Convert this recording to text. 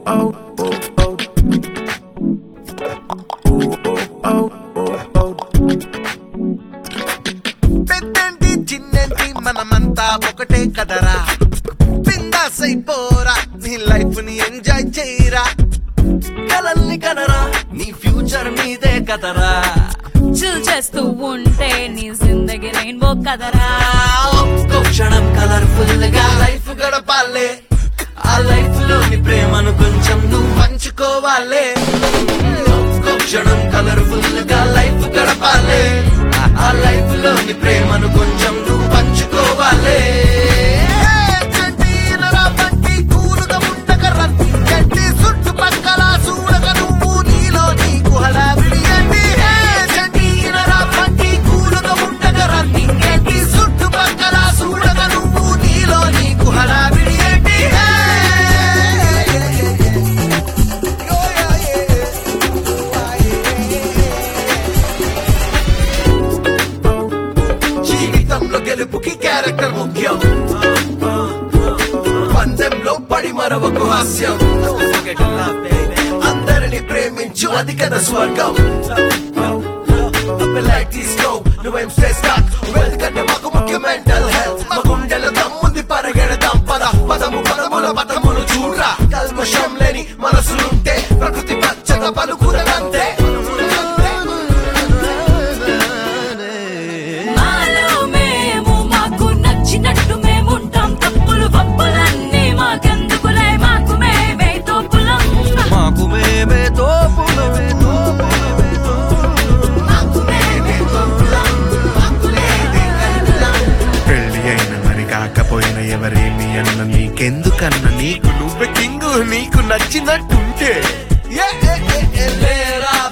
పెద్దంటి చిన్నంటి మనమంతా ఒకటే కదరా బిందాస్ అయిపోరా నీ లైఫ్ ని ఎంజాయ్ చేయరా కలల్ని కనరా నీ ఫ్యూచర్ మీదే కదరా చిల్ చేస్తూ ఉంటే నీ జిందగీ రెయిన్బో కదరా ఒక్కో క్షణం కలర్ఫుల్ గా లైఫ్ గడపాలే ఆ లైఫ్ లోని ప్రేమను కొంచెం నువ్వు పంచుకోవాలే ఒక్కో క్షణం కలర్ఫుల్ గా లైఫ్ గడపాలే ఆ లైఫ్ లోని ప్రేమను కొంచెం నువ్వు పంచుకోవాలే చెడ్డీనరా పట్టి కూలుగా ఉండగర్ర గడ్డి చుట్టుపక్కల చూడగ నువ్వు నీలో నీకు హడావిడి అండి చెడ్డీనరా పట్టి కూలుగా ఉండగర్ర గడ్డి చుట్టుపక్కల చూడగ నువ్వు నీలో నీకు హడావిడి అండి జీవితంలో గెలుపుకి క్యారెక్టర్ ముఖ్యం పందెంలో పడి మరొక హాస్యం అందరిని ప్రేమించు అది కదా స్వర్గం తీసుకో నువ్వేం స్ట్రెస్ కాక్ వెల్త్ కంటే మాకు ముఖ్య మెంటల్ హెల్త్ మా గుండెల దమ్ముంది పరిగెడదాం పద పదము పదముల పదములు చూడరా కల్మషం లేని మనసులుంటే ప్రకృతి పచ్చగా పలుకురదంతే మాలో మేము మాకు నచ్చినట్టు మేముంటాం తప్పులు పప్పులన్నీ మాకెందుకులే మాకు మేమే తోపులం మాకు మేమే తోపులమే మాకు మేమే తోపులం మాకు లేదే కల్లం పెళ్లి అయిన మరి కాకపోయిన ఎవరేమి అన్న నీకెందుకన్న నీకు నువ్వే కింగు నీకు నచ్చినట్టుంటే ఏ ఏ ఏ ఏ లేరా